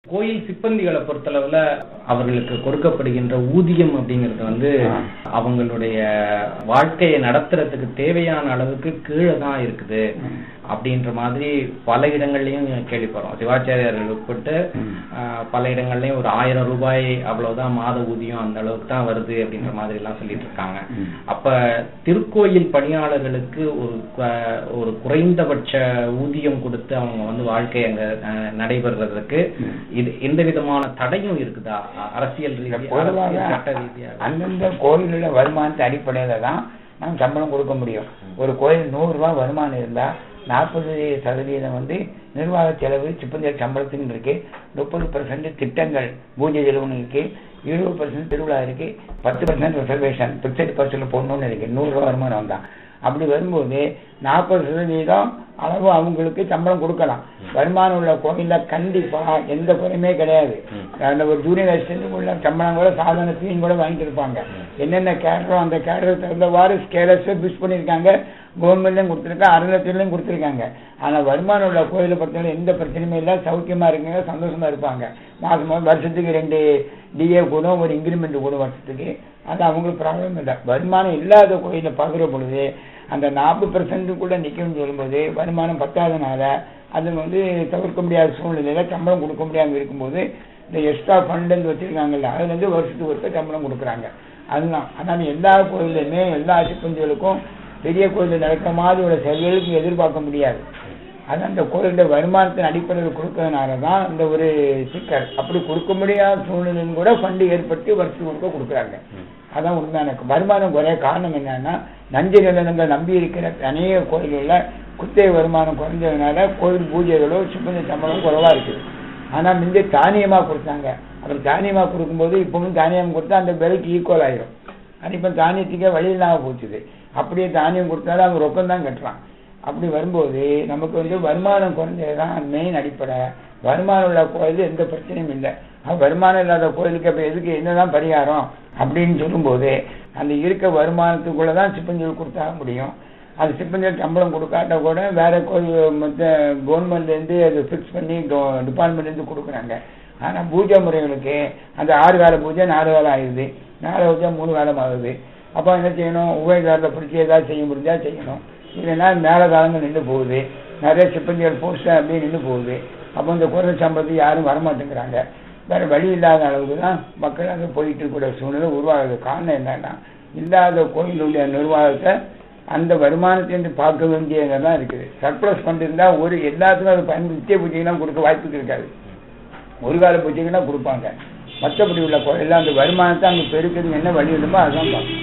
கோயில் சிப்பந்திகளை பொறுத்தளவுல அவர்களுக்கு கொடுக்கப்படுகின்ற ஊதியம் அப்படிங்கிறது வந்து அவங்களுடைய வாழ்க்கையை நடத்துறதுக்கு தேவையான அளவுக்கு கீழே தான் இருக்குது அப்படின்ற மாதிரி பல இடங்கள்லயும் கேள்விப்படுறோம் சிவாச்சாரியார்கள் உட்பட்டு ஆஹ், பல இடங்கள்லயும் ஒரு ஆயிரம் ரூபாய் அவ்வளவுதான் மாத ஊதியம் அந்த அளவுக்கு தான் வருது அப்படின்ற மாதிரி எல்லாம் சொல்லிட்டு இருக்காங்க அப்ப திருக்கோயில் பணியாளர்களுக்கு ஒரு கு- ஒரு குறைந்தபட்ச ஊதியம் கொடுத்து அவங்க வந்து வாழ்க்கை அங்க அஹ், நடைபெறுறதுக்கு இது எந்த விதமான தடையும் இருக்குதா அ- அரசியல் ரீதியா பொதுவாக அரசியல் சட்ட ரீதியா அந்தந்த கோயிலுள்ள வருமானத்தை அடிப்படையில தான் நம்ம சம்பளம் கொடுக்க முடியும் ஒரு கோயில் நூறு ரூபாய் வருமானம் இருந்தா நாற்பது சதவீதம் வந்து நிர்வாக செலவு சிப்பந்தியர் சம்பளத்துக்கு இருக்கு முப்பது பர்சன்ட் திட்டங்கள் பூஜை செலவுன்னு இருக்கு இருபது பர்சன்ட் திருவிழா இருக்கு பத்து பர்சன்ட் ரிசர்வேஷன் பிக்சட் பர்சன்ட் போடணும்னு இருக்கு நூறு ரூபாய் வருமானம் தான் அப்படி வரும்போது நாற்பது சதவீதம் அளவு அவங்களுக்கு சம்பளம் கொடுக்கலாம் வருமானம் உள்ள கோயில்ல கண்டிப்பா எந்த குறையுமே கிடையாது அந்த ஒரு ஜூனியர் அசிஸ்டன்ட் உள்ள சம்பளம் கூட சாதாரண தீன் கூட வாங்கிட்டு இருப்பாங்க என்னென்ன கேடரோ அந்த கேடர் தகுந்தவாறு ஸ்கேலர்ஸ் பிஸ் பண்ணியிருக்காங்க கவர்மெண்ட்லயும் கொடுத்துருக்காங்க அறநிலையத்திலையும் கொடுத்துருக்காங்க ஆனா வருமானம் உள்ள கோயிலை பொறுத்தவரை எந்த பிரச்சனையுமே இல்லை சௌக்கியமா இருக்குங்க சந்தோஷமா இருப்பாங்க மாசம் மாசம் வருஷத்துக்கு ரெண்டு டிஏ கூடும் ஒரு இன்க்ரிமெண்ட் கூடும் வருஷத்துக்கு அது அவங்களுக்கு ப்ராப்ளம் இல்லை வருமானம் இல்லாத கோயிலை பார்க்குற பொழுது அந்த நாற்பது பெர்சன்ட்டுக்குள்ள நிற்கும்னு சொல்லும்போது வருமானம் பத்தாதனால அது வந்து தவிர்க்க முடியாத சூழ்நிலையில சம்பளம் கொடுக்க முடியாம இருக்கும்போது இந்த எக்ஸ்ட்ரா ஃபண்ட் வச்சிருக்காங்கல்ல அதுல இருந்து வருஷத்துக்கு ஒருக்க சம்பளம் கொடுக்குறாங்க அதுதான் அதனால எல்லா கோயிலுமே எல்லா சிப்பந்திகளுக்கும் பெரிய கோயிலில் நடக்கிற மாதிரி உள்ள செயல்களுக்கு எதிர்பார்க்க முடியாது அது அந்த கோயிலுடைய வருமானத்தின் அடிப்படையில் கொடுக்கறதுனால தான் இந்த ஒரு சிக்கல் அப்படி கொடுக்க முடியாத சூழ்நிலையும் கூட ஃபண்டு ஏற்பட்டு வருஷத்துக்கு ஒருக்க கொடுக்குறாங்க அதான் உண்மையான வருமானம் குறைய காரணம் என்னன்னா நஞ்சு நிலங்கள் நம்பி இருக்கிற அநேக கோயில்களில் குத்தகை வருமானம் குறைஞ்சதுனால கோயில் பூஜைகளோ சிப்பந்தி சம்பளம் குறைவா இருக்குது ஆனா முந்தைய தானியமா கொடுத்தாங்க அப்புறம் தானியமா கொடுக்கும்போது இப்பவும் தானியம் கொடுத்தா அந்த விலைக்கு ஈக்குவல் ஆயிரும் அது இப்ப தானியத்துக்கே வழி இல்லாம போச்சுது அப்படியே தானியம் கொடுத்தாலும் அவன் ரொக்கம் தான் கட்டுறான் அப்படி வரும்போது நமக்கு வந்து வருமானம் குறைஞ்சதுதான் மெயின் அடிப்படை வருமானம் உள்ள கோயில் எந்த பிரச்சனையும் இல்லை அது வருமானம் இல்லாத கோயிலுக்கு அப்ப எதுக்கு என்னதான் பரிகாரம் அப்படின்னு சொல்லும்போது அந்த இருக்க வருமானத்துக்குள்ளதான் சிப்பஞ்சல் கொடுத்தாக முடியும் அது சிப்பஞ்சல் சம்பளம் கொடுக்காட்ட கூட வேற கோயில் மற்ற கவர்மெண்ட்ல இருந்து அது ஃபிக்ஸ் பண்ணி டிபார்ட்மெண்ட்ல இருந்து கொடுக்குறாங்க ஆனா பூஜை முறைகளுக்கு அந்த ஆறு கால பூஜை நாலு காலம் ஆயிடுது நாலு பூஜை மூணு காலம் ஆகுது அப்போ என்ன செய்யணும் உபய காலத்தை பிடிச்சி ஏதாவது செய்ய முடிஞ்சா செய்யணும் இல்லைன்னா மேல காலங்கள் நின்று போகுது நிறைய சிப்பந்திகள் போஸ்ட் அப்படியே நின்று போகுது அப்போ இந்த குறைந்த சம்பளத்துக்கு யாரும் வரமாட்டேங்கிறாங்க வேற வழி இல்லாத அளவுக்கு தான் மக்கள் அங்கே போயிட்டு இருக்கக்கூடிய சூழ்நிலை உருவாகுது காரணம் என்னன்னா இல்லாத கோயிலுடைய நிர்வாகத்தை அந்த வருமானத்தை பார்க்க வேண்டியதான் இருக்குது சர்ப்ளஸ் ஃபண்ட் இருந்தா ஒரு எல்லாத்துக்கும் அது பயன்படுத்தி நித்திய பூஜைக்கெல்லாம் கொடுக்க வாய்ப்பு இருக்காது ஒரு கால பூஜைக்குன்னா கொடுப்பாங்க மற்றபடி உள்ள கோயில்ல அந்த வருமானத்தை அங்க பெருக்கிறதுக்கு என்ன வழி இருக்குமோ அதுதான் பார்க்கணும்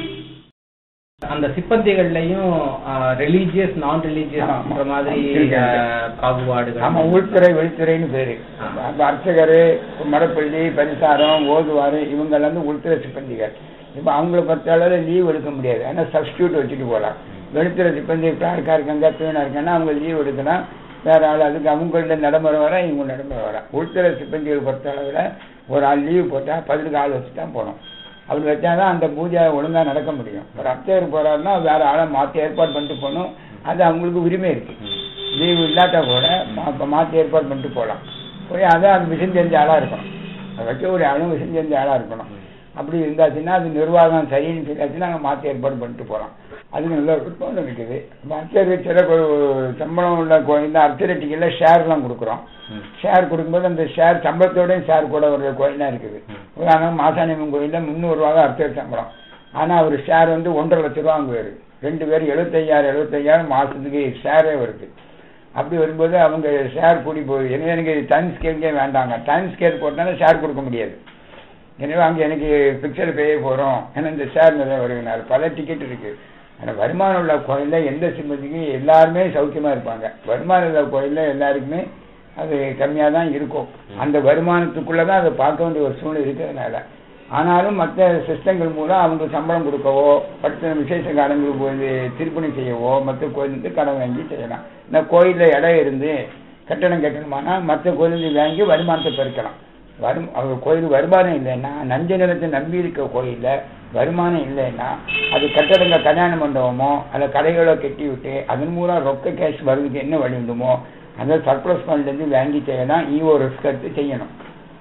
அந்த சிப்பந்திகள்லயும் ரிலீஜியஸ் நான் ரிலீஜியஸ் மாதிரி இருக்கு. ஆஹ், பாகுபாடுகள் ஆமா உள்துறை வெளித்துறைன்னு பேரு அப்ப அர்ச்சகர் மடப்பள்ளி பரிசாரம் ஓதுவாரு இவங்க எல்லாம் வந்து உள்துறை சிப்பந்திகள் இப்ப அவங்கள பொறுத்தளவு லீவ் எடுக்க முடியாது ஆனா சப்ஸ்டியூட் வச்சுட்டு போகலாம் வெளித்துறை சிப்பந்தி கிளார்க்கா இருக்காங்க பீனா இருக்காங்கன்னா அவங்க லீவ் எடுக்கலாம் வேற ஆள் அதுக்கு அவங்களோட நடைமுறை வர இவங்க நடைமுறை வர உள்துறை சிப்பந்திகள் பொறுத்த அளவுல ஒரு ஆள் லீவ் போட்டா பதிலுக்கு ஆள் வச்சு தான் போகணும் அப்படி வச்சாதான் அந்த பூஜை ஒழுங்கா நடக்க முடியும் ஒரு அர்ச்சகர் போறாருன்னா வேற ஆளை மாத்தி ஏற்பாடு பண்ணிட்டு போகணும் அது அவங்களுக்கு உரிமை இருக்கு லீவு இல்லாட்டா கூட மா- இப்ப மாத்தி ஏற்பாடு பண்ணிட்டு போகலாம் போய் அதான் அது விஷயம் தெரிஞ்ச ஆளா இருக்கணும் அதை வைக்க ஒரு ஆளும் விஷயம் தெரிஞ்ச ஆளா இருக்கணும் அப்படி இருந்தாச்சுன்னா அது நிர்வாகம் சரின்னு சொல்லியாச்சுன்னா நாங்கள் மாத்தி ஏற்பாடு பண்ணிட்டு போறோம் அதுக்கு நல்ல விருப்பம் இருக்குது இப்ப அர்ச்சகர் சில கோ- சம்பளம் உள்ள கோயில் அர்ச்சரட்டிக்கல ஷேர்லாம் கொடுக்குறோம் ஷேர் கொடுக்கும்போது அந்த ஷேர் சம்பளத்தோடயும் ஷேர் கூட ஒரு கோயிலாம் இருக்குது உதாரணம் மாசாணியம்மன் கோயில்ல முந்நூறு ரூபா தான் அர்ச்சகர் சம்பளம் ஆனா அவர் ஷேர் வந்து ஒன்றரை லட்ச ரூபா அங்க வருது ரெண்டு பேர் எழுபத்தையாயிரம் எழுபத்தையாயிரம் மாசத்துக்கு ஷேரே வருது அப்படி வரும்போது அவங்க ஷேர் கூடி போகுது எனவே எனக்கு டைம் ஸ்கேல்கே வேண்டாங்க டைம் ஸ்கேல் போட்டாலும் ஷேர் கொடுக்க முடியாது எனவே அங்க எனக்கு பிக்சர் பேய போறோம் ஏன்னா இந்த ஷேர் நிறைய வருகிறார் பல டிக்கெட் இருக்கு ஆனா வருமானம் உள்ள கோயில்ல எந்த சிம்மதிக்கும் எல்லாருமே சௌக்கியமா இருப்பாங்க வருமானம் உள்ள கோயில்ல எல்லாருக்குமே அது கம்மியா தான் இருக்கும் அந்த வருமானத்துக்குள்ளதான் அதை பார்க்க வேண்டிய ஒரு சூழ்நிலை இருக்கிறதுனால ஆனாலும் மற்ற சிஸ்டங்கள் மூலம் அவங்க சம்பளம் கொடுக்கவோ பட்ட விசேஷ காலங்களுக்கு போய் திருப்பணி செய்யவோ மற்ற கோயிலுக்கு கடன் வாங்கி செய்யலாம் இந்த கோயில்ல இடம் இருந்து கட்டணம் கட்டணுமானா மற்ற கோயிலுக்கு வாங்கி வருமானத்தை பெருக்கலாம் வரும் அவங்க கோயில் வருமானம் இல்லைன்னா நஞ்ச நிலத்தை நம்பி இருக்க கோயில்ல வருமானம் இல்லைன்னா அது கட்டடங்க கல்யாண மண்டபமோ அல்ல கடைகளோ கட்டி விட்டு அதன் மூலம் ரொக்க கேஷ் வருவதுக்கு என்ன வழி உண்டுமோ அந்த சர்ப்ளஸ் ஃபண்ட்லேருந்து வாங்கி செய்யலாம் ஈஓ ரிஸ்க் எடுத்து செய்யணும்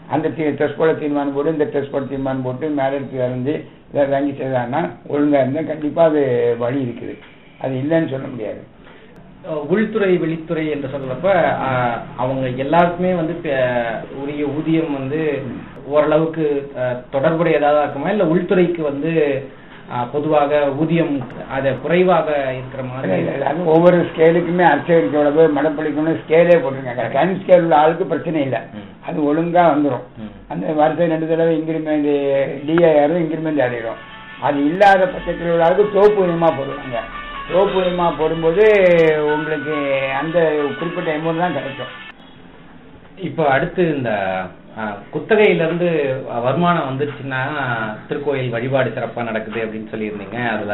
அந்த ட்ரெஸ் போல தீர்மானம் போட்டு இந்த ட்ரெஸ் போல தீர்மானம் போட்டு மேலே இருக்கு இறந்து இதை வாங்கி செய்தாங்கன்னா ஒழுங்கா இருந்தால் கண்டிப்பா அது வழி இருக்குது அது இல்லைன்னு சொல்ல முடியாது அஹ் உள்துறை வெளித்துறை என்று சொல்றப்ப அஹ், அவங்க எல்லாருக்குமே வந்து ப- உரிய ஊதியம் வந்து ஓரளவுக்கு அஹ், தொடர்புடையதாக இருக்குமா இல்ல உள்துறைக்கு வந்து அஹ், பொதுவாக ஊதியம் அது குறைவாக இருக்கிற இல்ல, மாதிரி இல்ல, இல்ல. அது ஒவ்வொரு ஸ்கேலுக்குமே அர்ச்சகருக்கு எவ்வளவு மடப்பள்ளிக்குன்னு ஸ்கேலே போட்டிருக்காங்க டைம் ஸ்கேல் உள்ள ஆளுக்கு பிரச்சனை இல்லை ம். அது ஒழுங்கா வந்துடும் ம். அந்த வருஷம் ரெண்டு தடவை இன்கிரிமெண்ட் டிஏ ஆயிரும் இன்கிரிமெண்ட் ஆயிரும் அது இல்லாத பட்சத்தில் உள்ள ஆளுக்கு தோப்புரியமா போடுவாங்க தோப்புரியமா போடும்போது உங்களுக்கு அந்த குறிப்பிட்ட அமௌண்ட் தான் கிடைக்கும் இப்போ அடுத்து இந்த அஹ், குத்தகையில இருந்து வருமானம் வந்துருச்சுன்னா திருக்கோயில் வழிபாடு சிறப்பா நடக்குது அப்படின்னு சொல்லியிருந்தீங்க அதுல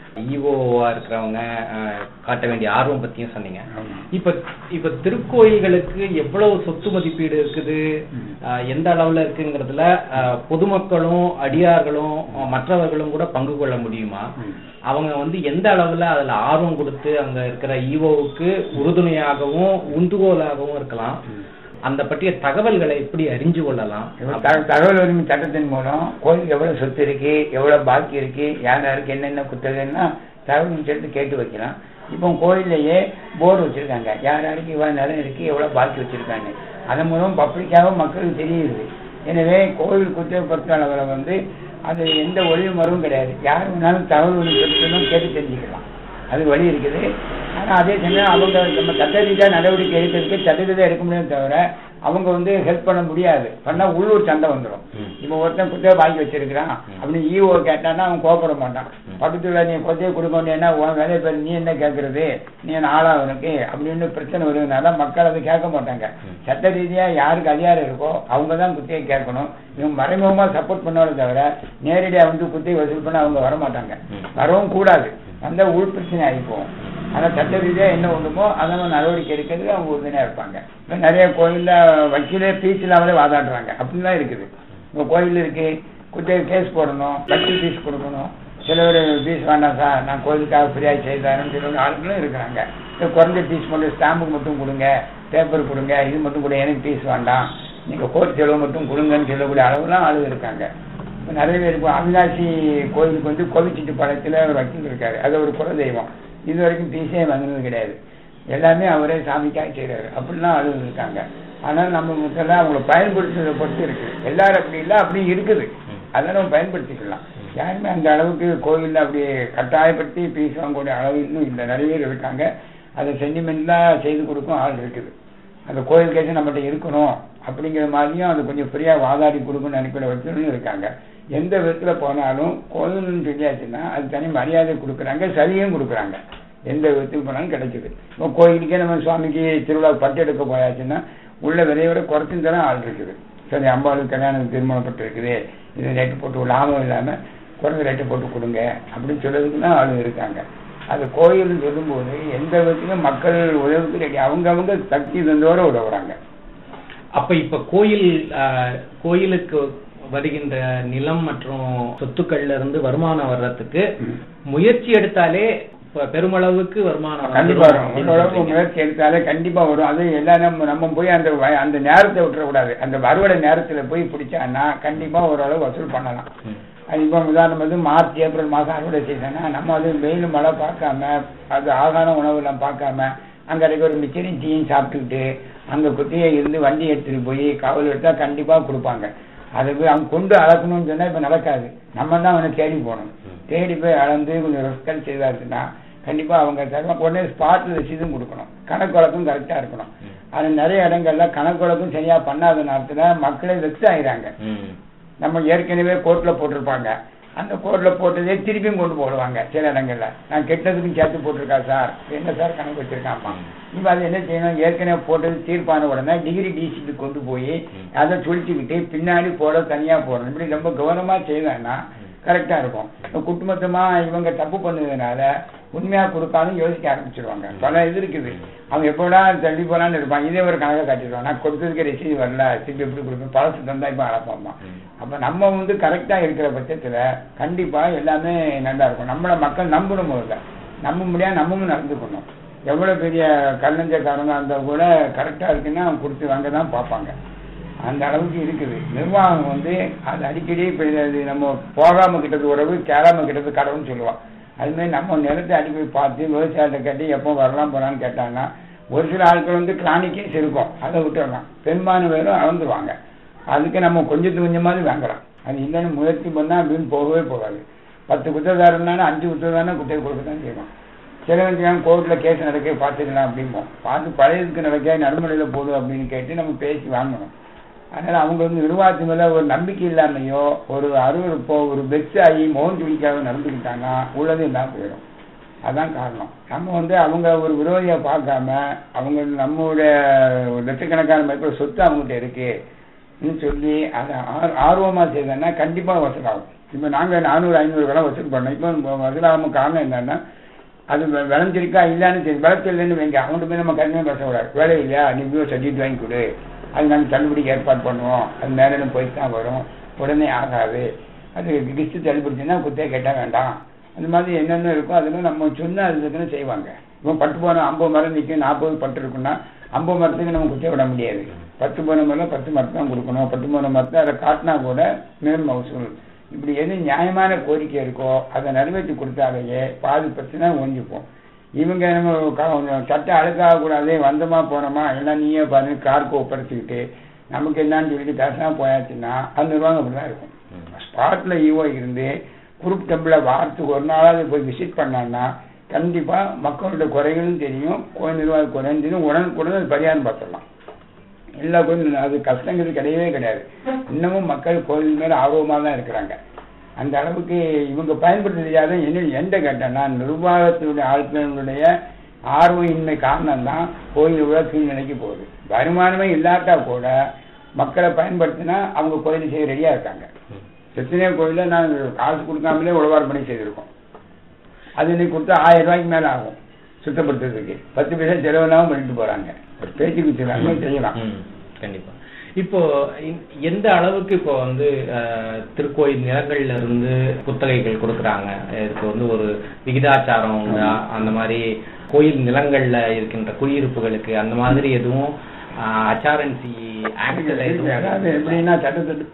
ஈஓவா இருக்கிறவங்க அஹ், காட்ட வேண்டிய ஆர்வம் பத்தியும் சொன்னீங்க ஆமா. இப்ப இப்ப திருக்கோயில்களுக்கு எவ்வளவு சொத்து மதிப்பீடு இருக்குது ம். அஹ், எந்த அளவுல இருக்குங்கிறதுல அஹ், பொதுமக்களும் அடியார்களும் அஹ், மற்றவர்களும் கூட பங்கு கொள்ள முடியுமா ம். அவங்க வந்து எந்த அளவுல அதுல ஆர்வம் கொடுத்து அங்க இருக்கிற ஈவோவுக்கு உறுதுணையாகவும் உந்துகோலாகவும் இருக்கலாம் ம். அந்த பற்றிய தகவல்களை எப்படி அறிஞ்சு கொள்ளலாம் இப்ப த- தகவல் உரிமை சட்டத்தின் மூலம் கோயிலுக்கு எவ்வளவு சொத்து இருக்கு எவ்வளவு பாக்கி இருக்கு யார் யாருக்கு என்னென்ன குத்தகைன்னா தகவல் உரிமை சட்டத்தை கேட்டு வைக்கலாம் இப்போ கோயில்லையே போர்டு வச்சிருக்காங்க யார் யாருக்கு இவ்வளவு நிலம் இருக்கு எவ்வளவு பாக்கி வச்சிருக்காங்க அதன் மூலம் பப்ளிக்காக மக்களுக்கு தெரியுது எனவே கோவில் குத்தகை பொறுத்த அளவில் வந்து அது எந்த ஒளிவு மரவும் கிடையாது யார் வேணாலும் தகவல் உரிமை சட்டத்திலும் கேட்டு தெரிஞ்சுக்கலாம் அது வழி இருக்குது ஆனா அதே சமயம் அவங்க நம்ம சட்ட ரீதியாக நடவடிக்கை எடுக்கிறதுக்கு சட்ட ரீதியாக எடுக்க முடியும் தவிர அவங்க வந்து ஹெல்ப் பண்ண முடியாது பண்ணா உள்ளூர் சண்டை வந்துடும் ம். இப்போ ஒருத்தன் குத்தகை வாங்கி வச்சிருக்கிறான் அப்படின்னு ஈஓ கேட்டான்னா அவன் கோபப்பட மாட்டான் பக்கத்துல நீ குத்தகை கொடுக்க வேண்டியன்னா உன் வேலையை பேர் நீ என்ன கேட்கறது நீ என்ன ஆளா உனக்கு அப்படின்னு பிரச்சனை வருதுனால மக்கள் அதை கேட்க மாட்டாங்க ம். சட்ட ரீதியா யாருக்கு அதிகாரம் இருக்கோ அவங்க தான் குத்தகை கேட்கணும் இவங்க மறைமுகமா சப்போர்ட் பண்ணாலே தவிர நேரடியா வந்து குத்தகை வசூல் பண்ண அவங்க வர மாட்டாங்க ம். வரவும் கூடாது வந்தா உள் பிரச்சனை ஆகிப்போம் ஆனா சட்ட ரீதியா என்ன ஒண்ணுமோ அதெல்லாம் நடவடிக்கை எடுக்கிறது அவங்க உறுதுணையா இருப்பாங்க இப்ப நிறைய கோயில்ல வக்கீலே ஃபீஸ் இல்லாமலே வாதாடுறாங்க அப்படிலாம் இருக்குது உங்க கோயில் இருக்கு குத்தகை கேஸ் போடணும் வக்கீல் ஃபீஸ் கொடுக்கணும் சிலவர் ஃபீஸ் வேண்டாம் சார் நான் கோயிலுக்காக ஃப்ரீயாக செய்தாருன்னு சொல்லி ஆளுங்களும் இருக்கிறாங்க இந்த குறைஞ்ச ஃபீஸ் மட்டும் ஸ்டாம்புக்கு மட்டும் கொடுங்க பேப்பர் கொடுங்க இது மட்டும் கூட எனக்கு ஃபீஸ் வேண்டாம் நீங்க கோர்ட் செலவு மட்டும் கொடுங்கன்னு சொல்லக்கூடிய அளவுலாம் ஆளுங்க இருக்காங்க இப்ப நிறைய பேர் இப்போ அவினாசி கோயிலுக்கு வந்து கோவிச்சிட்டு பாளையத்தில் ஒரு வக்கீல் இருக்காரு அது ஒரு குல தெய்வம் இது வரைக்கும் ஃபீஸே வாங்கினது கிடையாது எல்லாமே அவரே சாமிக்காக செய்கிறாரு அப்படிலாம் ஆளுங்க இருக்காங்க ஆனால் நம்ம முதல்ல அவங்கள பயன்படுத்துறதை பொறுத்து இருக்கு எல்லாரும் அப்படி இல்லை அப்படி இருக்குது அதை நம்ம பயன்படுத்திக்கலாம் யாருமே அந்த அளவுக்கு கோயிலில் அப்படி கட்டாயப்படுத்தி ஃபீஸ் வாங்கக்கூடிய அளவு இன்னும் இல்லை நிறைய பேர் இருக்காங்க அதை சென்டிமெண்ட்லாம் செய்து கொடுக்கும் ஆள் இருக்குது அந்த கோயில் கேஸ் நம்மகிட்ட இருக்கணும் அப்படிங்கிற மாதிரியும் அது கொஞ்சம் ஃப்ரீயாக வாதாடி கொடுக்கணும்னு நினைக்கிற வச்சுன்னு இருக்காங்க எந்த விதத்தில் போனாலும் கோயில்னு சொல்லியாச்சுன்னா அது தனி மரியாதை கொடுக்குறாங்க சலுகையும் கொடுக்குறாங்க எந்த விதத்துக்கு போனாலும் கிடைக்குது இப்போ கோயிலுக்கே நம்ம சுவாமிக்கு திருவிழா பட்டு எடுக்க போயாச்சுன்னா உள்ள விலையை விட குறைச்சும் தர ஆள் இருக்குது சரி அம்பாளுக்கு கல்யாணம் திருமணப்பட்டு இருக்குது இது ரேட்டு போட்டு லாபம் இல்லாமல் குறைந்த ரேட்டு போட்டு கொடுங்க அப்படின்னு சொல்றதுக்குலாம் ஆள் இருக்காங்க அது கோயில்னு சொல்லும்போது எந்த விதத்திலும் மக்கள் உதவுக்கு ரெடி அவங்கவங்க சக்தி தந்தோட உதவுறாங்க அப்ப இப்ப கோயில் அஹ், கோயிலுக்கு வருகின்ற நிலம் மற்றும் சொத்துக்கள்ல இருந்து வருமானம் வர்றதுக்கு ம். முயற்சி எடுத்தாலே ப- பெருமளவுக்கு வருமானம் கண்டிப்பா வந்துரும் வரும் அப்படின்னு ஓரளவுக்கு சொல்றீங்க. முயற்சி எடுத்தாலே கண்டிப்பா வரும் அது எல்லாம் நம்ம நம்ம போய் அந்த வ- அந்த நேரத்தை விட்டுறக்கூடாது அந்த அறுவடை நேரத்துல போய் பிடிச்சான்னா கண்டிப்பா ஓரளவு வசூல் பண்ணலாம் ம். அது இப்போ உதாரணம் வந்து மார்ச் ஏப்ரல் மாதம் அறுவடை செய்தோன்னா நம்ம அது வெயில் மழை பார்க்காம அது ஆகார உணவுலாம் பார்க்காம அங்க இருக்க ஒரு மிச்சரின் டீயும் சாப்பிட்டுக்கிட்டு அங்க குத்தியை இருந்து வண்டி எடுத்துட்டு போய் காவல் எடுத்தா கண்டிப்பா கொடுப்பாங்க அதை போய் அவங்க கொண்டு அளக்கணும்னு சொன்னா இப்ப நடக்காது நம்ம தான் அவனை தேடி போகணும் தேடி போய் அளந்து கொஞ்சம் ரெஸ்கல் செய்தாருன்னா கண்டிப்பா அவங்க தருவாங்க உடனே ஸ்பாட்ல ரசீதும் கொடுக்கணும் கணக்கு வழக்கம் கரெக்டா இருக்கணும் அது நிறைய இடங்கள்ல கணக்கு வழக்கம் சரியா பண்ணாத நேரத்துல மக்களே வெக்ஸ் ஆயிறாங்க ம். நம்ம ஏற்கனவே கோர்ட்ல போட்டிருப்பாங்க அந்த கோர்ட்ல போட்டதே திருப்பியும் கொண்டு போடுவாங்க சில இடங்கள்ல நான் கெட்டதுக்கும் சேர்த்து போட்டிருக்கா சார் என்ன சார் கணக்கு வச்சிருக்காமா இப்ப அது என்ன செய்யணும் ஏற்கனவே போட்டது தீர்ப்பான உடனே டிகிரி டிசிக்கு கொண்டு போய் அதை சுழிச்சுக்கிட்டு பின்னாடி போட தனியா போடணும் இப்படி ரொம்ப கவனமா செய்தாங்கன்னா கரெக்டா இருக்கும் இப்ப குட்டுமொத்தமா இவங்க தப்பு பண்ணதுனால உண்மையா கொடுத்தாலும் யோசிக்க ஆரம்பிச்சிருவாங்க பல இது இருக்குது அவங்க எப்படா தள்ளி போலான்னு இருப்பாங்க இதே ஒரு கணக்கை காட்டிடுவாங்க நான் கொடுத்ததுக்கு ரெசீவ் வரல திருப்பி எப்படி கொடுப்பேன் பழசு தந்தா இப்ப அழப்பாமா அப்ப நம்ம வந்து கரெக்டா இருக்கிற பட்சத்துல கண்டிப்பா எல்லாமே நல்லா இருக்கும் நம்மள மக்கள் நம்பணும் முதல்ல நம்ப முடியாது நம்மளும் நடந்துக்கணும் எவ்வளவு பெரிய கல்லஞ்சக்காரங்க இருந்தா கூட கரெக்டா இருக்குன்னா கொடுத்து வாங்க தான் பார்ப்பாங்க அந்த அளவுக்கு இருக்குது நிர்வாகம் வந்து அது அடிக்கடி இப்போ இது நம்ம போகாம கிட்டது உறவு கேளாம கிட்டது கடவுள்னு சொல்லுவோம் அது மாதிரி நம்ம நிலத்தை அடிக்கடி பார்த்து விவசாயத்தை கட்டி எப்போ வரலாம் போகலான்னு கேட்டாங்கன்னா ஒரு சில ஆட்கள் வந்து கிரானிக்கேஸ் இருக்கும் அதை விட்டுடலாம் பெரும்பான்மை பேரும் அளந்துருவாங்க அதுக்கு நம்ம கொஞ்சத்து கொஞ்சமாவது வாங்கலாம் அது இல்லைன்னு முயற்சி பண்ணால் அப்படின்னு போகவே போகாது பத்து குத்ததாரம்னாலும் அஞ்சு குத்ததானே குத்தகை கொடுக்க தான் செய்வோம் சிலவங்க கோர்ட்டில் கேஸ் நடக்க பார்த்துக்கலாம் அப்படிம்போம் பார்த்து பழையதுக்கு நடக்க நடைமுறையில் போதும் அப்படின்னு கேட்டு நம்ம பேசி வாங்கணும் அதனால் அவங்க வந்து நிர்வாகத்து மேலே ஒரு நம்பிக்கை இல்லாமையோ ஒரு அருவருப்போ ஒரு வெக்ஸ் ஆகி மோகன் துணிக்காக நடந்துக்கிட்டாங்கன்னா உள்ளது இல்லாமல் போயிடும் அதான் காரணம் நம்ம வந்து அவங்க ஒரு விரோதியை பார்க்காம அவங்க நம்மளுடைய லட்சக்கணக்கான மதிப்பு சொத்து அவங்ககிட்ட இருக்கு சொல்லி அதை ஆர்வமாக செய்தோன்னா கண்டிப்பாக வசூலாகும் இப்போ நாங்கள் நானூறு ஐநூறு விலை வசூல் பண்ணோம் இப்போ வசூலாகாம காரணம் என்னன்னா அது விளைஞ்சிருக்கா இல்லைன்னு தெரியும் விளைச்சல்னு வைங்க அவங்கள்ட்ட போய் நம்ம கருமையாக பேசக்கூடாது வேலை இல்லையா நீ சர்டிஃபிகேட் வாங்கி கொடு அது நாங்கள் தள்ளுபடிக்கு ஏற்பாடு பண்ணுவோம் அது மேலே போய் தான் வரும் உடனே ஆகாது அது கிஸ்ட்டு தள்ளுபடிச்சுன்னா குத்தையை கேட்டால் வேண்டாம் அந்த மாதிரி என்னென்ன இருக்கோ அதெல்லாம் நம்ம சொன்னால் அதுக்குன்னு செய்வாங்க இப்போ பட்டு போன ஐம்பது மரம் நிற்கும் நாற்பது பட்டு இருக்குன்னா ஐம்பது மரத்துக்கு நம்ம குத்தையை விட முடியாது பத்து போன மரம் பத்து மரத்து தான் கொடுக்கணும் பத்து போன மரத்தை அதை காட்டினா கூட மேல் மகசூல் இப்படி எது நியாயமான கோரிக்கை இருக்கோ அதை நிறைவேற்றி கொடுத்தாலேயே பாதி பிரச்சனை ஓஞ்சிப்போம் இவங்க நம்ம சட்டை அழுக்காகக்கூடாது வந்தோமா போனோமா எல்லாம் நீயே பாரு கார்க்கு ஒப்படைச்சிக்கிட்டு நமக்கு என்னன்னு சொல்லிட்டு பேசாம போயாச்சுன்னா அந்த நிர்வாகம் அப்படிதான் இருக்கும் ஸ்பாட்ல ஈவோ இருந்து குரூப் டெம்பிளை வாரத்துக்கு ஒரு நாளாவது போய் விசிட் பண்ணான்னா கண்டிப்பா மக்களோட குறைகளும் தெரியும் கோயில் நிர்வாக குறையும் தெரியும் உடனுக்குடன் அது பரிகாரம் பார்த்துடலாம் எல்லா கோயிலும் அது கஷ்டங்கிறது கிடையவே கிடையாது இன்னமும் மக்கள் கோயில் மேல ஆர்வமாக தான் இருக்கிறாங்க அந்த அளவுக்கு இவங்க பயன்படுத்த என்ன எந்த கேட்டேன்னா நிர்வாகத்தினுடைய ஆட்களுடைய ஆர்வமின்மை காரணம் தான் கோயில் உள்ள கீழ் நிலைக்கு போகுது வருமானமே இல்லாட்டா கூட மக்களை பயன்படுத்தினா அவங்க கோயில் செய்ய ரெடியா இருக்காங்க எத்தனையோ கோயில நான் காசு கொடுக்காமலே உழவார் பணி செய்திருக்கோம் அது இன்னைக்கு கொடுத்தா ஆயிரம் ரூபாய்க்கு மேல ஆகும் சுத்தப்படுத்துறதுக்கு பத்து பைசா செலவுனாவும் பண்ணிட்டு போறாங்க ஒரு பேச்சுக்கு செய்யலாம் செய்யலாம் கண்டிப்பா இப்போ எந்த அளவுக்கு இப்போ வந்து திருக்கோயில் நிலங்கள்ல இருந்து குத்தகைகள் கொடுக்குறாங்க இதுக்கு வந்து ஒரு விகிதாச்சாரம் அந்த மாதிரி கோயில் நிலங்கள்ல இருக்கின்ற குடியிருப்புகளுக்கு அந்த மாதிரி எதுவும் அச்சாரன்சி ஆக்ட்ல அதாவது எப்படின்னா சட்டத்திட்டு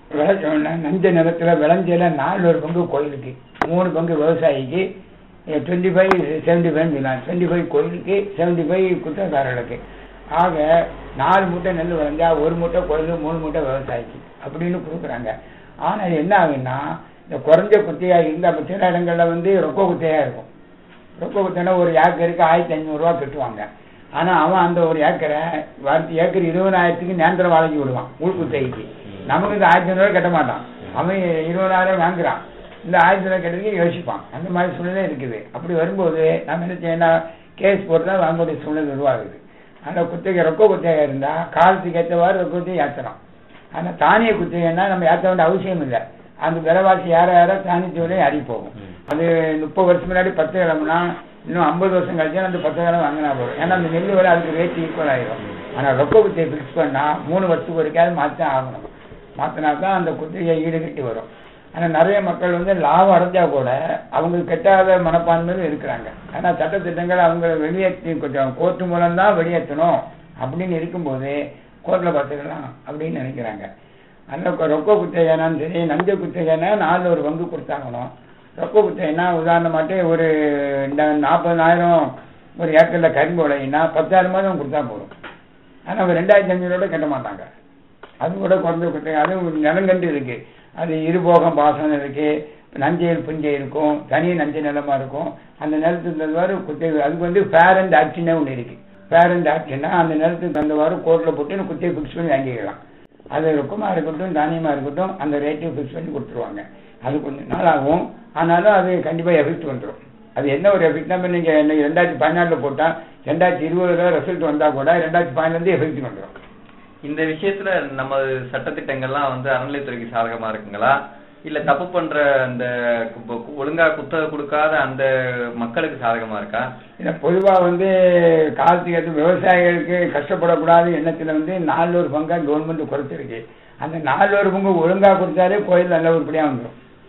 நஞ்ச நிலத்துல விளைஞ்சல நாலு ஒரு பங்கு கோயிலுக்கு மூணு பங்கு விவசாயிக்கு twenty five seventy five twenty five கோயிலுக்கு செவன்டி ஃபைவ் குத்தகாரர்களுக்கு ஆக நாலு மூட்டை நெல் விளைஞ்சா ஒரு மூட்டை கோயில் மூணு மூட்டை விவசாயிக்கு அப்படின்னு கொடுக்குறாங்க ஆனால் என்ன ஆகுன்னா இந்த குறைஞ்ச குத்தையா இருந்தால் அப்போ சில இடங்கள்ல வந்து ரொக்க குத்தையா இருக்கும் ரொக்க குத்தைனா ஒரு ஏக்கருக்கு ஆயிரத்தி ஐநூறுரூவா கட்டுவாங்க ஆனால் அவன் அந்த ஒரு ஏக்கரை வருஷம் ஏக்கர் இருபதாயிரத்துக்கு நேந்திரம் வாங்கி விடுவான் உள் குத்தைக்கு நமக்கு இந்த ஆயிரத்தி ஐநூறுவா கட்ட மாட்டான் அவன் இருபதாயிரம் வாங்குறான் இந்த ஆயிரத்தி ஐநூறு கட்டுறதுக்கு யோசிப்பான் அந்த மாதிரி சூழ்நிலை இருக்குது அப்படி வரும்போது நம்ம என்ன செய்யணும் கேஸ் போட்டு தான் வாங்கக்கூடிய சூழ்நிலை உருவாகுது ஆனால் குத்தகை ரொக்க குத்தகை இருந்தால் காலத்துக்கு ஏற்றவாறு ரொக்க குத்தகை ஏற்றலாம் ஆனால் தானிய குத்தகைன்னா நம்ம ஏற்ற வேண்டிய அவசியம் இல்லை அந்த விலைவாசி யார யார தானியத்து விலையை அடி போகும் அது முப்பது வருஷம் முன்னாடி பத்து கிழமைனா இன்னும் ஐம்பது வருஷம் கழிச்சு அந்த பத்து கிழமை வாங்கினா போதும் ஏன்னா அந்த நெல் விலை அதுக்கு ரேட் ஈக்குவல் ஆகிடும் ஆனால் ரொக்க குத்தையை ஃபிக்ஸ் பண்ணால் மூணு வருஷத்துக்கு ஒருக்காவது மாற்றி தான் ஆகணும் மாற்றினா தான் அந்த குத்தகையை ஈடுகட்டி வரும் ஆனால் நிறைய மக்கள் வந்து லாபம் அடைஞ்சா கூட அவங்களுக்கு கெட்டாத மனப்பான்மையில் இருக்கிறாங்க ஆனால் சட்டத்திட்டங்கள் அவங்க வெளியேற்றி கொஞ்சம் கோர்ட்டு மூலம் தான் வெளியேற்றணும் அப்படின்னு இருக்கும்போது கோர்ட்டில் பார்த்துக்கலாம் அப்படின்னு நினைக்கிறாங்க அந்த ரொக்க குத்தகைனாலும் சரி நஞ்ச குத்தகைனா நாலு ஒரு பங்கு கொடுத்தாங்கணும் ரொக்க குத்தகைனா உதாரணமாட்டு ஒரு நாற்பதாயிரம் ஒரு ஏக்கரில் கரும்பு விளையினா பத்தாயிரம் தான் கொடுத்தா போதும் ஆனால் அவங்க ரெண்டாயிரத்தி அஞ்சூரோட கட்ட மாட்டாங்க அது கூட குறைஞ்ச குத்தகை அதுவும் நிலங்கண்டு இருக்கு அது இருபோகம் பாசனம் இருக்கு நஞ்சையில் புஞ்சை இருக்கும் தனி நஞ்சை நிலமா இருக்கும் அந்த நிலத்துக்கு தந்தவாறு குத்தகை அதுக்கு வந்து ஃபேர் அண்ட் ஆக்ஷனே ஒன்று இருக்கு ஃபேர் அண்ட் ஆக்ஷன்னா அந்த நிலத்துக்கு தந்தவாறு கோர்ட்டில் போட்டு குத்தையை ஃபிக்ஸ் பண்ணி வாங்கிக்கலாம் அது ரொக்கமாக இருக்கட்டும் தானியமாக இருக்கட்டும் அந்த ரேட்டையும் ஃபிக்ஸ் பண்ணி கொடுத்துருவாங்க அது கொஞ்சம் நாள் ஆகும் ஆனாலும் அது கண்டிப்பாக எஃபெக்ட் வந்துடும் அது என்ன ஒரு எஃபெக்ட்னா இப்போ நீங்கள் இன்னைக்கு ரெண்டாயிரத்தி பதினாலில் போட்டால் ரெண்டாயிரத்தி இருபதுல ரிசல்ட் வந்தால் கூட ரெண்டாயிரத்தி பதினாலேருந்து எஃபெக்ட் வந்துடும் இந்த விஷயத்துல நம்ம சட்டத்திட்டங்கள்லாம் வந்து அறநிலைத்துறைக்கு சாதகமா இருக்குங்களா இல்ல தப்பு பண்ற அந்த கு- ஒழுங்கா குத்தகை கொடுக்காத அந்த மக்களுக்கு சாதகமா இருக்கா இதை பொதுவாக வந்து காலத்துக்கு ஏற்ற விவசாயிகளுக்கு கஷ்டப்படக்கூடாத எண்ணத்தில் வந்து நாலு ஒரு பங்கா கவர்மெண்ட் குறைச்சிருக்கு அந்த நாலு ஒரு பங்கு ஒழுங்கா கொடுத்தாலே கோயில் நல்ல உருப்படியாக வந்துடும்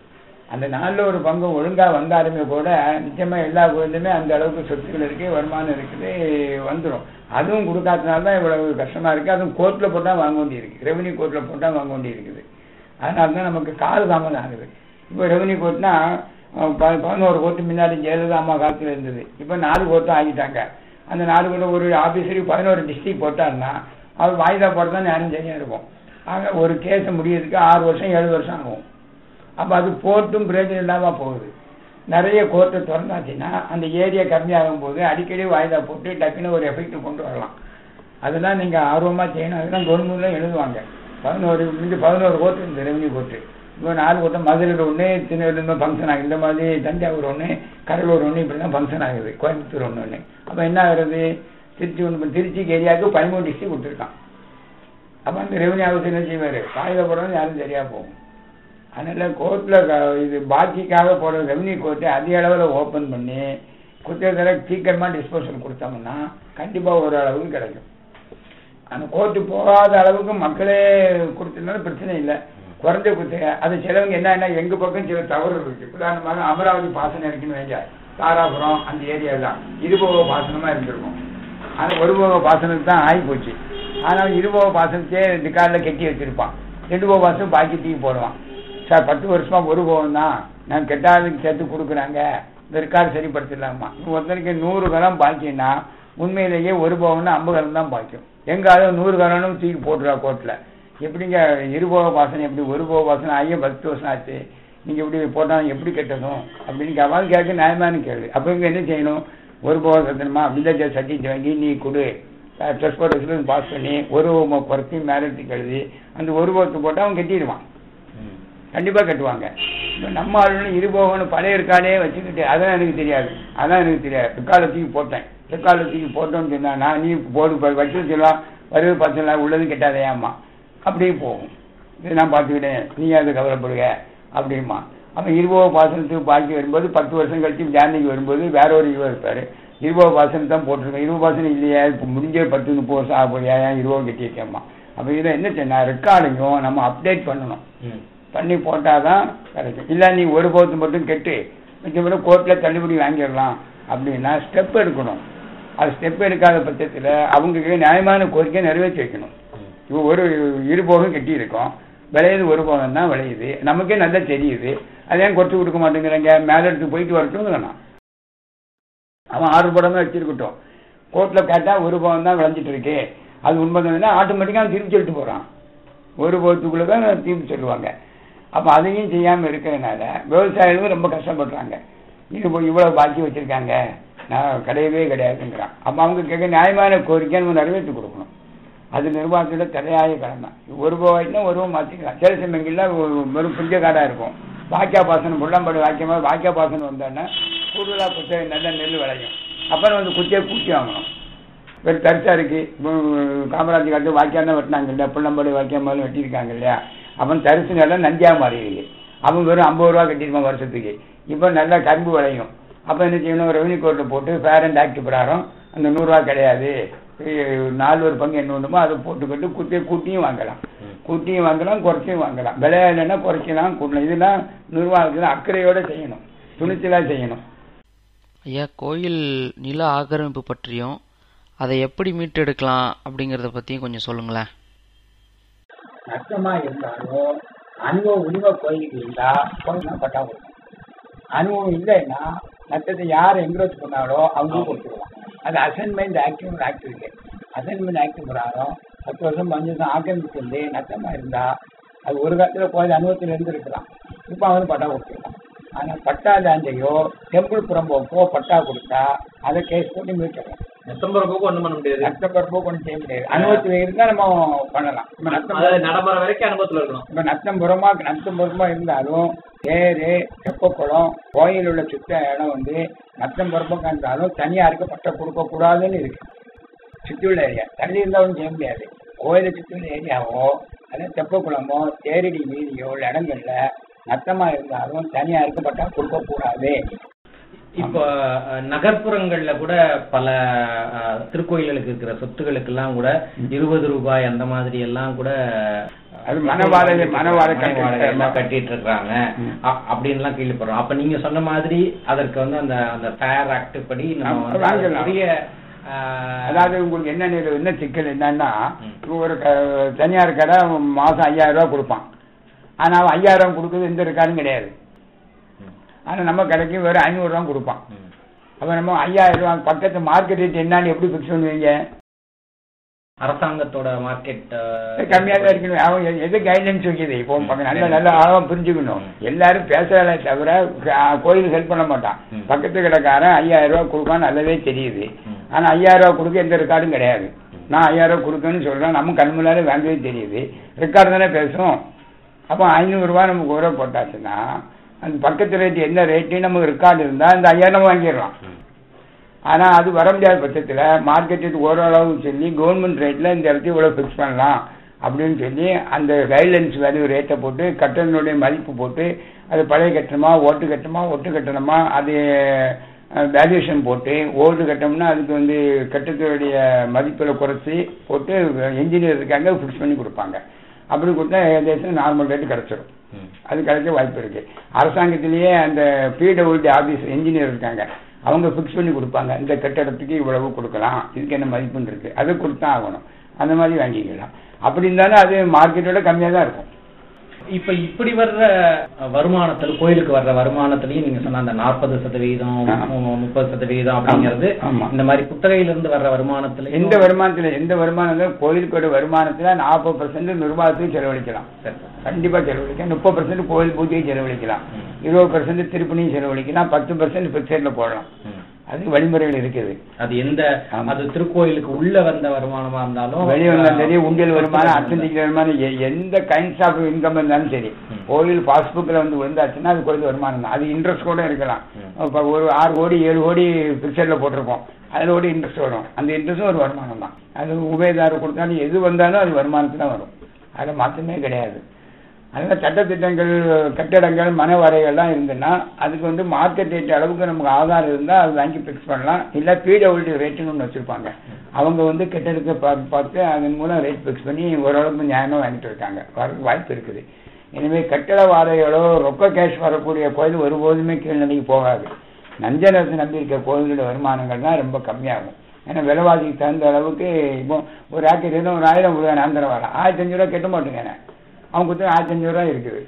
அந்த நாலில் ஒரு பங்கு ஒழுங்கா வந்தாலுமே கூட நிச்சயமா எல்லா கோயிலுமே அந்த அளவுக்கு சொத்துக்கள் இருக்கு வருமானம் இருக்குது வந்துடும் அதுவும் கொடுக்காதனால தான் இவ்வளவு கஷ்டமா இருக்கு அதுவும் கோர்ட்ல போட்டா வாங்க வேண்டியிருக்கு ரெவன்யூ கோர்ட்ல போட்டா வாங்க வேண்டியிருக்குது அதனால தான் நமக்கு கால தாமதம் ஆகுது இப்போ ரெவன்யூ கோர்ட்னா அஹ், ப- பதினோரு கோர்ட்டு முன்னாடி ஜெயலலிதா அம்மா காலத்துல இருந்தது இப்போ நாலு கோர்ட்டும் ஆகிட்டாங்க அந்த நாலு கோர்ட்டு ஒரு ஆபீஸருக்கு பதினோரு டிஸ்ட்ரிக்ட் போட்டாருன்னா அவர் வாய்தா போட்டு தான் நேரம் சரியா இருக்கும் ஆக ஒரு கேஸை முடியறதுக்கு ஆறு வருஷம் ஏழு வருஷம் ஆகும் அப்போ அது போட்டும் பிரயோஜனம் இல்லாம போகுது நிறைய கோர்ட்டை திறந்தாச்சுன்னா அந்த ஏரியா கம்மியாகும் போது அடிக்கடி வாய்தா போட்டு டக்குன்னு ஒரு எஃபெக்ட் கொண்டு வரலாம் அதெல்லாம் நீங்க ஆர்வமா செய்யணும் அதெல்லாம் கவர்மெண்ட்ல எழுதுவாங்க பதினோரு இந்த பதினோரு கோர்ட்டு இந்த ரெவன்யூ கோர்ட்டு இப்போ நாலு கோட்டம் மதுரையில் ஒன்று திருநெல்வேலியில் ஃபங்க்ஷன் ஆகுது இந்த மாதிரி தஞ்சாவூர் ஒன்று கடலூர் ஒன்று இப்படிலாம் ஃபங்க்ஷன் ஆகுது கோயம்புத்தூர் ஒன்று ஒன்று அப்போ என்ன ஆகுறது திருச்சி ஒன்று திருச்சிக்கு ஏரியாவுக்கு பதிமூணு டிஸ்ட்ரிக் கொடுத்துருக்கான் அப்போ அந்த ரெவன்யூ ஆஃபீஸர் என்ன செய்வார் காகித போடுறது யாரும் சரியா போகும் அதனால கோர்ட்ல இது பாக்கிக்காக போடுற ரெவன்யூ கோர்ட்டு அதிக அளவில் ஓப்பன் பண்ணி குற்றத்தை சீக்கிரமா டிஸ்போசல் கொடுத்தோம்னா கண்டிப்பா ஒரு அளவுக்கு கிடைக்கும் அந்த கோர்ட்டு போகாத அளவுக்கு மக்களே கொடுத்ததுனால பிரச்சனை இல்லை குறைஞ்ச குத்தகை அது சிலவங்க என்னன்னா எங்க பக்கம் சில தவறு இருக்கு உதாரணமாக அமராவதி பாசனம் இருக்குன்னு வைங்க தாராபுரம் அந்த ஏரியாலாம் இருபோக பாசனமா இருந்திருக்கும் ஆனா ஒரு போக பாசனத்துக்கு தான் ஆகி போச்சு ஆனால் இருபோக பாசனத்தையே ரெக்கார்டில் கெட்டி வச்சிருப்பான் ரெண்டு போக பாசனம் பாக்கி தூக்கி போடுவான் சார் பத்து வருஷமா ஒரு போகம் தான் நான் கெட்டாளுக்கு சேர்த்து கொடுக்குறாங்க இந்த ரெக்கார்டு சரிப்படுத்திடலாமா ஒருத்தனுக்கு நூறு கலம் பாக்கின்னா உண்மையிலேயே ஒரு போகம்னா ஐம்பது கலம் தான் பாக்கியம் எங்காலும் நூறு கலனும் தூக்கி போட்டுருவா கோர்ட்டில் எப்படிங்க இருபோக பாசனம் எப்படி ஒரு போக பாசனம் ஐயா பத்து வருஷம் ஆச்சு நீங்க இப்படி போட்டா எப்படி கெட்டதும் அப்படின்னு கேட்பாங்க கேட்க நியாயமான கேள்வி அப்போ இவங்க என்ன செய்யணும் ஒரு போக சத்தனமா வில்லேஜ் சர்டிஃபிகேட் வாங்கி நீ கொடு ட்ரெஸ்போர்ட் பாஸ் பண்ணி ஒரு குறைச்சி மேரேஜுக்கு எழுதி அந்த ஒரு போகத்து போட்டு அவன் கட்டிடுவான் கண்டிப்பா கட்டுவாங்க இப்ப நம்ம ஆளுநர் இருபோகம்னு பழைய இருக்காலே வச்சுக்கிட்டு அதான் எனக்கு தெரியாது அதான் எனக்கு தெரியாது ரெக்கார்டில் தூக்கி போட்டேன் ரெக்கார்டில் தூக்கி போட்டோம்னு சொன்னா நான் நீ போடு ப- வச்சு சொல்லலாம் வருது பத்து உள்ளதும் கெட்டாதையாம்மா அப்படியே போகும் இது நான் பார்த்துக்கிட்டேன் நீ அது கவலைப்படுக அப்படிமா அப்ப இருபோக பாசனத்துக்கு பாக்கி வரும்போது பத்து வருஷம் கழிச்சு ஜானகி வரும்போது வேற ஒரு இருபது இருப்பாரு இருபது பாசனம் தான் போட்டிருக்கேன் இருபது பாசனம் இல்லையா இப்போ முடிஞ்ச பத்து முப்பது வருஷம் ஆக போறியா ஏன் இருபது கட்டியிருக்கேம்மா அப்ப இதை என்ன செய்யணும் ரெக்கார்டையும் நம்ம அப்டேட் பண்ணணும் ம். பண்ணி போட்டாதான் கிடைக்கும் இல்ல நீ ஒரு போத்து மட்டும் கெட்டு மிச்சப்படி கோர்ட்ல தள்ளுபடி வாங்கிடலாம் அப்படின்னா ஸ்டெப் எடுக்கணும் அது ஸ்டெப் எடுக்காத பட்சத்துல அவங்களுக்கு நியாயமான கோரிக்கை நிறைவேற்றி வைக்கணும் இப்போ ஒரு இரு போகம் கட்டி இருக்கோம் விளையுது ஒரு போகம் தான் விளையுது நமக்கே நல்லா தெரியுது அதை ஏன் குறைச்சு கொடுக்க மாட்டேங்கிறாங்க மேல எடுத்து போயிட்டு வரட்டும் வேணாம் அவன் ஆர்டர் போடாம வச்சிருக்கட்டும் கோர்ட்ல கேட்டா ஒரு போகம் தான் விளைஞ்சிட்டு இருக்கு அது உண்மைதானா ஆட்டோமேட்டிக்கா அவன் திருப்பி சொல்லிட்டு போறான் ஒரு போகத்துக்குள்ள தான் திருப்பி சொல்லுவாங்க அப்ப அதையும் செய்யாம இருக்கிறதுனால விவசாயிகளும் ரொம்ப கஷ்டப்படுறாங்க இது போய் இவ்வளவு பாக்கி வச்சிருக்காங்க நான் கிடையவே கிடையாதுங்கிறான் அப்ப அவங்க கேட்க நியாயமான கோரிக்கை நம்ம நிறைவேற்றி கொடுக்கணும் அது நிர்வாகத்தோட தலையாய கடமை ஒரு போவாய்னா ஒரு ரூபா மாத்திக்கலாம் சில சமயங்கள்ல ஒரு வெறும் புஞ்ச காடா இருக்கும் வாக்கியா பாசனம் புள்ளம்பாடு வாக்கியமா வாக்கியா பாசனம் வந்தோன்னா கூடுதலா குச்சை நல்ல நெல் விளையும் அப்புறம் வந்து குச்சியை கூட்டி வாங்கணும் வெறும் தரிசா இருக்கு இப்போ காமராஜ் காலத்து வாக்கியம் தான் வெட்டினாங்க இல்லையா புள்ளம்பாடு வாக்கியம்பாலும் வெட்டியிருக்காங்க இல்லையா அவன் தரிசு நல்லா நஞ்சியா மாறிடுது அவன் வெறும் ஐம்பது ரூபா கட்டியிருப்பான் வருஷத்துக்கு இப்போ நல்லா கரும்பு விளையும் அப்போ என்ன செய்யணும் ரெவன்யூ கோர்ட்டில் போட்டு ஃபேர் அண்ட் ஆக்ட் பிரகாரம் அந்த நூறுரூவா கிடையாது இ- நாலு ஒரு பங்கு என்ன ஒண்ணுமோ அதை போட்டுக்கிட்டு குத்தியை கூட்டியும் வாங்கலாம் கூட்டியும் வாங்கலாம் குறைச்சியும் வாங்கலாம் விலை இல்லைன்னா குறைக்கலாம் கூட்டலாம் இதெல்லாம் நிர்வாகத்தில் அக்கறையோட செய்யணும் துணிச்சலா செய்யணும் ஐயா கோயில் நில ஆக்கிரமிப்பு பற்றியும் அதை எப்படி மீட்டெடுக்கலாம் அப்படிங்கிறத பற்றியும் கொஞ்சம் சொல்லுங்களேன் நஷ்டமா இருந்தாலும் அனுபவ உரிமை கோயிலுக்கு இருந்தா கோயில் பட்டா கொடுக்கும் அனுபவம் இல்லைன்னா நஷ்டத்தை யார் என்க்ரோச் பண்ணாலோ அவங்களும் கொடுத்துருவாங்க அது அசைன்மெண்ட் ஆக்டிவ் ஒரு ஆக்ட் இருக்கு அசைன்மெண்ட் ஆக்ட் பிரகாரம் பத்து வருஷம் பதினஞ்சு வருஷம் ஆக்கிரமிப்பு வந்து நஷ்டமா இருந்தா அது ஒரு காலத்துல கோயில் அனுபவத்தில் இருந்து இருக்கலாம் இப்போ அவனுக்கு பட்டா கொடுத்துருக்கான் ஆனா பட்டா லேண்டையோ டெம்பிள் புறம்போக்கோ பட்டா கொடுத்தா அதை கேஸ் போட்டு மீட்டுறோம் நெத்தம்பரம் போக்கு ஒண்ணும் பண்ண முடியாது நஷ்டம் பிறப்போ கொண்டு செய்ய முடியாது அனுபவத்தில் இருந்தா நம்ம பண்ணலாம் நம்ம நஷ்டம் அதாவது நடைமுறை வரைக்கும் அனுபவத்துல இருக்கணும் இப்ப நத்தம் புறமா நத்தம் புறமா இருந்தாலும் தேரு தெப்பக்குளம் கோயில் உள்ள சுத்த இடம் வந்து நத்தம் புறப்பக்கம் இருந்தாலும் தனியாருக்கு பட்டம் கொடுக்க கூடாதுன்னு இருக்கு சுற்றியுள்ள ஏரியா தள்ளி இருந்தா ஒன்றும் செய்ய முடியாது கோயிலை சுற்றியுள்ள ஏரியாவோ அல்லது தெப்பக்குளமோ தேரடி வீதியோ உள்ள இடங்கள்ல நத்தமா இருந்தாலும் தனியாருக்கு பட்டம் கொடுக்க கூடாது இப்போ அஹ், நகர்ப்புறங்கள்ல கூட பல அஹ், திருக்கோயில்களுக்கு இருக்கிற சொத்துகளுக்கெல்லாம் கூட இருபது ரூபாய் அந்த மாதிரி எல்லாம் கூட அது மனவாடகை மனவாடகை மனவாடகை எல்லாம் கட்டி- கட்டிட்டு இருக்காங்க ம். அ- அப்படின்லாம் கேள்விப்படுறோம் அப்ப நீங்க சொன்ன மாதிரி அதற்கு வந்து அந்த அந்த ஃபேர் ஆக்ட் படி நம்ம ஆமா, வந்து வாங்கலாம். பெரிய அஹ், அதாவது உங்களுக்கு என்ன நிலை என்ன சிக்கல் என்னன்னா ம். இப்போ ஒரு க- தனியார் கடை மாசம் ஐயாயிரம் ரூபாய் கொடுப்பான் ஆனா அவன் ஐயாயிரம் கொடுக்குறது எந்த இருக்காரும் கிடையாது ம், ஆனா நம்ம கடைக்கு வெறும் ஐநூறு ரூபா கொடுப்பான் ம். அப்ப நம்ம ஐயாயிரம் ரூபாய் பக்கத்து மார்க்கெட் ரேட் என்னன்னு எப்படி ஃபிக்ஸ் பண்ணுவீங்க அரசாங்கத்தோட மார்க்கெட் கம்மியா தான் இருக்கணும் அவன் எ- எது கைட்லைன்ஸ் வைக்குது இப்போ ம், பக்க- நல்ல சரி. நல்ல ஆழம் புரிஞ்சுக்கணும் ம். எல்லாரும் பேசுறாளே தவிர க- கோயிலுக்கு ஹெல்ப் பண்ண மாட்டான் ம். பக்கத்து கடைக்காரன் ஐயாயிரம் ரூபாய் கொடுப்பான்னு நல்லதே தெரியுது ம். ஆனா ஐயாயிரம் ரூபாய் கொடுக்க எந்த ரெக்கார்டும் கிடையாது ம். நான் ஐயாயிரம் ரூபாய் கொடுக்கணும்னு சொல்றேன் நம்ம கண் முன்னாலே வாங்கவே தெரியுது ரெக்கார்டு தானே பேசும் அப்போ ஐநூறு ரூபாய் நமக்கு உரம் போட்டாச்சுன்னா அந்த பக்கத்து ரேட் என்ன ரேட்டு நமக்கு ரெக்கார்டு இருந்தா இந்த ஐயாயிரம் நம்ம வாங்கிடலாம் ம். ஆனா அது வர முடியாத பட்சத்துல மார்க்கெட் ரேட் ஓரளவு சொல்லி கவர்மெண்ட் ரேட்ல இந்த இடத்துல இவ்வளவு ஃபிக்ஸ் பண்ணலாம் அப்படின்னு சொல்லி அந்த கைட்லைன்ஸ் வேல்யூ ரேட்டை போட்டு கட்டணனுடைய மதிப்பு போட்டு அது பழைய கட்டணமா ஓட்டு கட்டணமா ஒட்டு கட்டணமா அது வேல்யூஷன் போட்டு ஓல்டு கட்டணம்னா அதுக்கு வந்து கட்டணத்துடைய மதிப்பில் குறைச்சி போட்டு என்ஜினியர் இருக்காங்க ஃபிக்ஸ் பண்ணி கொடுப்பாங்க அப்படி கொடுத்தா ஏகദേശம் நார்மல் ரேட்டு கிடச்சிரும் ம். அது கிடைக்க வாய்ப்பு இருக்கு அரசாங்கத்திலேயே அந்த பிடபிள்யூடி ஆபீஸ் என்ஜினியர் இருக்காங்க அவங்க ஃபிக்ஸ் பண்ணி கொடுப்பாங்க இந்த கட்டடத்துக்கு இவ்வளவு கொடுக்கலாம் இதுக்கு என்ன மதிப்புன்னு இருக்கு அதை கொடுத்தா ஆகணும் அந்த மாதிரி வாங்கிக்கலாம் அப்படி இருந்தாலும் அது மார்க்கெட்டோட கம்மியாக தான் இருக்கும் இப்ப இப்படி வர்ற அஹ், வருமானத்துல கோயிலுக்கு வர்ற வருமானத்திலயும் நீங்க சொன்ன அந்த நாற்பது சதவீதம் ஆ. மு- முப்பது சதவீதம் அப்படிங்கிறது ஆமா. இந்த மாதிரி குத்தகையில இருந்து வர்ற வருமானத்துல எந்த வருமானத்துல எந்த வருமானம் கோயிலுக்கோட வருமானத்துல நாற்பது பர்சன்ட் நிர்வாகத்துக்கு செலவழிக்கலாம் கண்டிப்பா செலவழிக்கலாம் முப்பது பர்சன்ட் கோயில் பூஜைக்கு செலவழிக்கலாம் ம். இருபது பர்சன்ட் திருப்பணியும் செலவழிக்கலாம் பத்து பர்சன்ட் பிக்சர்ல போடலாம் அது வழிமுறைகள் இருக்குது அது எந்த ஆமா. அது திருக்கோயிலுக்கு உள்ள வந்த வருமானமா இருந்தாலும் வெளியே வந்தாலும் சரி அஹ், உண்டியல் வருமானம் பத்து அத்தன்டிக் வருமானம் எ- எந்த கைண்ட்ஸ் ஆஃப் இன்கம் இருந்தாலும் சரி ம். கோயில் பாஸ்புக்ல வந்து விழுந்தாச்சுன்னா அது கோயில் வருமானம் தான் அது இன்ட்ரெஸ்ட் கூட இருக்கலாம் ம். இப்போ ஒரு ஆறு கோடி ஏழு கோடி பிக்சர்ல போட்டிருக்கோம் அதுல ஒரு இன்ட்ரெஸ்ட் வரும் அந்த இன்ட்ரெஸ்டும் ஒரு வருமானம் தான் அது உபயதாரர் கொடுத்தாலும் எது வந்தாலும் அது வருமானத்துல தான் வரும் அதில் மாற்றமே கிடையாது அதனால சட்டத்திட்டங்கள் கட்டடங்கள் மன வரைகள்லாம் இருந்துன்னா அதுக்கு வந்து மார்க்கெட் ரேட் அளவுக்கு நமக்கு ஆதாரம் இருந்தால் அது வாங்கி ஃபிக்ஸ் பண்ணலாம் இல்லை பிடபிள்யூடி ரேட்டுன்னு ஒன்று வச்சுருப்பாங்க அவங்க வந்து கட்டடத்தை பார்த்து பார்த்து அதன் மூலம் ரேட் ஃபிக்ஸ் பண்ணி ஓரளவுக்கு நியாயமாக வாங்கிட்டு இருக்காங்க வர வாய்ப்பு இருக்குது எனவே கட்டட வாடகைகளோ ரொக்க கேஷ் வரக்கூடிய கோயில் ஒருபோதுமே கீழ்நிலைக்கு போகாது நஞ்சனத்தை நம்பி இருக்க கோயிலோட வருமானங்கள் தான் ரொம்ப கம்மியாகும் ஏன்னா விலைவாசிக்கு தகுந்த அளவுக்கு இப்போ ஒரு ஆக்கெட் இருந்தால் ஒரு ஆயிரம் கொடுங்க ஆந்திர வாரம் ஆயிரத்தி அஞ்சு ரூபா கட்ட மாட்டேங்க அவங்க கொடுத்து ஆயிரத்தி அஞ்சு ரூபா இருக்குது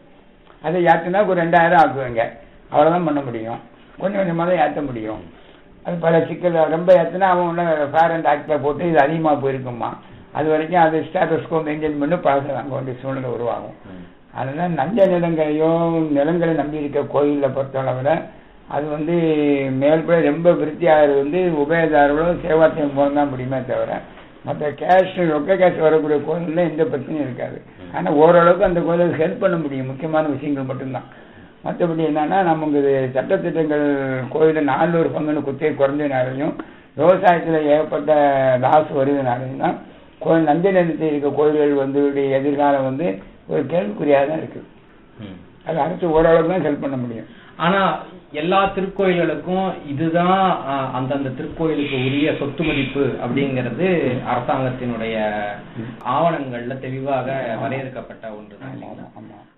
அதை ஏற்றுனா ஒரு ரெண்டாயிரம் ஆக்குவாங்க அவ்வளோதான் பண்ண முடியும் கொஞ்சம் கொஞ்சமாக தான் ஏற்ற முடியும் அது பல சிக்கல் ரொம்ப ஏற்றுனா அவன் உள்ள ஃபேர் அண்ட் ஆக்டில் போட்டு இது அதிகமாக போயிருக்குமா அது வரைக்கும் அது ஸ்டேட்டஸ்கோ மெயின்டைன் பண்ணி பழச வாங்க வேண்டிய சூழ்நிலை உருவாகும் அதனால் நஞ்ச நிலங்களையோ நிலங்களை நம்பி இருக்க கோயிலில் பொறுத்தளவில் அது வந்து மேல்பட ரொம்ப விருத்தி ஆகிறது வந்து உபயதாரர்களும் சேவாத்தியம் மூலம் தான் முடியுமே தவிர மற்ற கேஷ் ரொக்க கேஷ் வரக்கூடிய கோயிலில் எந்த பிரச்சனையும் இருக்காது ஆனால் ஓரளவுக்கு அந்த கோயிலுக்கு ஹெல்ப் பண்ண முடியும் முக்கியமான விஷயங்கள் மட்டும்தான் மற்றபடி என்னன்னா நமக்கு இது சட்டத்திட்டங்கள் கோயிலில் நானூறு பங்குன்னு குத்தகை குறைஞ்சனாலையும் விவசாயத்தில் ஏகப்பட்ட லாஸ் வருதுனாலையும் தான் கோயில் நஞ்ச நிலத்தில் இருக்க கோயில்கள் வந்து எதிர்காலம் வந்து ஒரு கேள்விக்குறியாக தான் இருக்குது ம். அது அரசு ஓரளவுக்கு தான் ஹெல்ப் பண்ண முடியும் ஆனா எல்லா திருக்கோயில்களுக்கும் இதுதான் அஹ், அந்தந்த திருக்கோயிலுக்கு உரிய சொத்து மதிப்பு அப்படிங்கிறது அரசாங்கத்தினுடைய ஆவணங்கள்ல தெளிவாக வரையறுக்கப்பட்ட ஒன்றுதான் ஆமா இல்லைங்களா ஆமா ஆமா